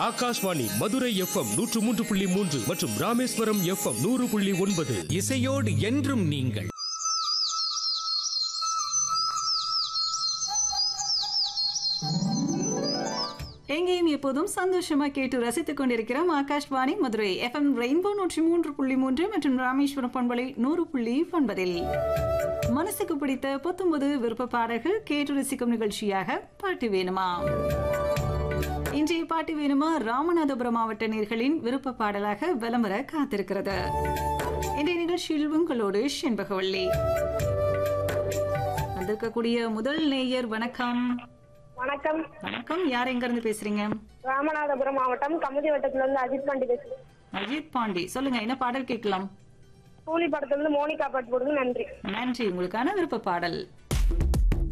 Akashvani Madurai FM நூற்று மூன்று புள்ளி மூன்று மற்றும் ராமேஸ்வரம் எஃப்எம் நூறு புள்ளி ஒன்பது இசையோடு என்றும் நீங்கள் எங்கேயும் எப்போதும் சந்தோஷமா கேட்டு ரசித்துக் கொண்டிருக்கிறோம் ஆகாஷ்வாணி மதுரை எஃப்எம் ரெயின்போ நூற்றி மூன்று புள்ளி மூன்று மற்றும் ராமேஸ்வரம் பண்பலை நூறு புள்ளி ஒன்பதில் மனசுக்கு பிடித்த பத்தொன்பது விருப்ப பாடல்கள் கேட்டு ரசிக்கும் நிகழ்ச்சியாக பாட்டு வேணுமா இன்றைய பாட்டு வேணுமா ராமநாதபுரம் மாவட்ட நேர்களின் விருப்ப பாடலாக வலம் வர காத்திருக்கிறது இன்றைய நிகழ்ச்சியில் உங்களோடு செண்பகவள்ளி வந்திருக்கக்கூடிய முதல் நேயர் வணக்கம் வணக்கம் வணக்கம் யார் எங்க இருந்து பேசுறீங்க ராமநாதபுரம் மாவட்டம் கமுதி வட்டத்துல இருந்து அஜித் பாண்டி பேசுறேன் அஜித் பாண்டி சொல்லுங்க என்ன பாடல் கேட்கலாம் கூலி படத்துல இருந்து மோனிகா பாட்டு போடுங்க நன்றி நன்றி உங்களுக்கான விருப்ப பாடல்